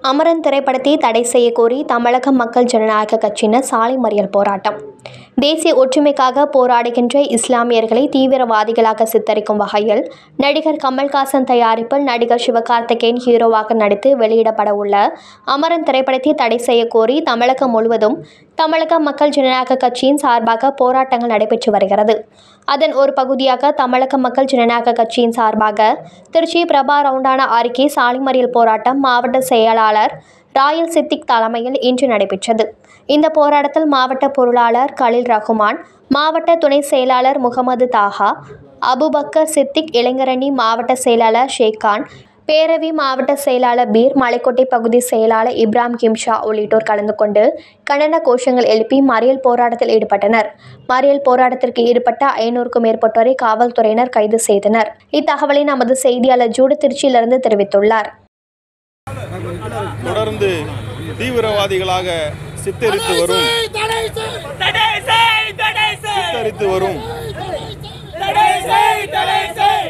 அமரன் திரைப்படத்தை தடை செய்ய கோரி தமிழக மக்கள் ஜனநாயக கட்சியினர் சாலை மறியல் போராட்டம் தேசிய ஒற்றுமைக்காக போராடுகின்ற இஸ்லாமியர்களை தீவிரவாதிகளாக சித்தரிக்கும் வகையில் நடிகர் கமல்ஹாசன் தயாரிப்பில் நடிகர் சிவகார்த்திகேயன் ஹீரோவாக நடித்து வெளியிடப்பட உள்ள அமரன் திரைப்படத்தை தடை செய்ய கோரி தமிழகம் முழுவதும் தமிழக மக்கள் ஜனநாயக கட்சியின் சார்பாக போராட்டங்கள் நடைபெற்று வருகிறது அதன் ஒரு பகுதியாக தமிழக மக்கள் ஜனநாயக கட்சியின் சார்பாக திருச்சி பிரபா ரவுண்டான அறிக்கை சாலை மறியல் போராட்டம் மாவட்ட செயலாளர் ராயல் சித்திக் தலைமையில் இன்று நடைபெற்றது இந்த போராட்டத்தில் மாவட்ட பொருளாளர் கலில் ரகுமான் மாவட்ட துணை செயலாளர் முகமது தாஹா அபுபக்கர் சித்திக் இளைஞரணி மாவட்ட செயலாளர் ஷேகான் பேரவை மாவட்ட செயலாளர் பீர் மலைக்கோட்டை பகுதி செயலாளர் இப்ராஹிம் கிம்ஷா உள்ளிட்டோர் கலந்து கொண்டு கண்டன கோஷங்கள் எழுப்பி மறியல் போராட்டத்தில் ஈடுபட்டனர் மறியல் போராட்டத்திற்கு ஈடுபட்ட ஐநூறுக்கும் மேற்பட்டோரை காவல்துறையினர் கைது செய்தனர் இத்தகவலை நமது செய்தியாளர் ஜூடு திருச்சியிலிருந்து தெரிவித்துள்ளார் தொடர்ந்து தீவிரவாதிகளாக சித்தரித்து வரும் தடை செய் தடை செய் சித்தரித்து வரும் தடை செய் தடை செய்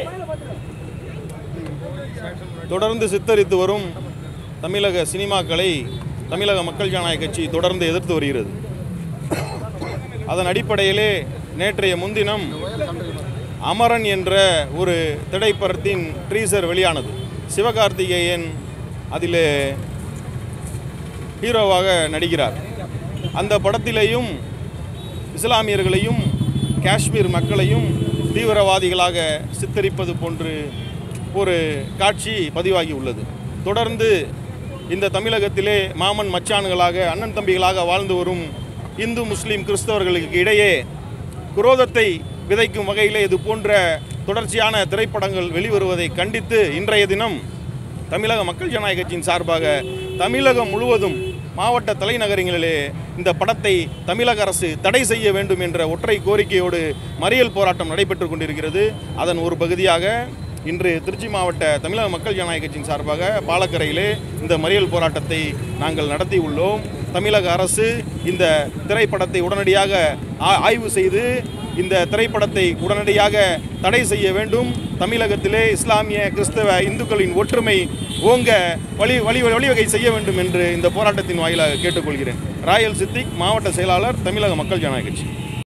தொடர்ந்து சித்தரித்து வரும் தமிழக சினிமாக்களை தமிழக மக்கள் ஜனநாயக கட்சி தொடர்ந்து எதிர்த்து வருகிறது அதன் அடிப்படையிலே நேற்றைய முன்தினம் அமரன் என்ற ஒரு திரைப்படத்தின் ட்ரீசர் வெளியானது சிவகார்த்திகேயன் அதில் ஹீரோவாக நடிக்கிறார் அந்த படத்திலேயும் இஸ்லாமியர்களையும் காஷ்மீர் மக்களையும் தீவிரவாதிகளாக சித்தரிப்பது போன்று ஒரு காட்சி பதிவாகி உள்ளது தொடர்ந்து இந்த தமிழகத்திலே மாமன் மச்சான்களாக அண்ணன் தம்பிகளாக வாழ்ந்து வரும் இந்து முஸ்லீம் கிறிஸ்தவர்களுக்கு இடையே குரோதத்தை விதைக்கும் வகையிலே இது போன்ற தொடர்ச்சியான திரைப்படங்கள் வெளிவருவதை கண்டித்து இன்றைய தினம் தமிழக மக்கள் ஜனநாயக கட்சியின் சார்பாக தமிழகம் முழுவதும் மாவட்ட தலைநகரங்களிலே இந்த படத்தை தமிழக அரசு தடை செய்ய வேண்டும் என்ற ஒற்றை கோரிக்கையோடு மறியல் போராட்டம் நடைபெற்று கொண்டிருக்கிறது அதன் ஒரு பகுதியாக இன்று திருச்சி மாவட்ட தமிழக மக்கள் ஜனநாயக கட்சியின் சார்பாக பாலக்கரையிலே இந்த மறியல் போராட்டத்தை நாங்கள் நடத்தி உள்ளோம் தமிழக அரசு இந்த திரைப்படத்தை உடனடியாக ஆ- ஆய்வு செய்து இந்த திரைப்படத்தை உடனடியாக தடை செய்ய வேண்டும் தமிழகத்திலே இஸ்லாமிய கிறிஸ்தவ இந்துக்களின் ஒற்றுமை ஓங்க வழி வழி வழிவகை செய்ய வேண்டும் என்று இந்த போராட்டத்தின் வாயிலாக கேட்டுக்கொள்கிறேன் ராயல் சித்திக் மாவட்ட செயலாளர் தமிழக மக்கள் ஜனநாயக கட்சி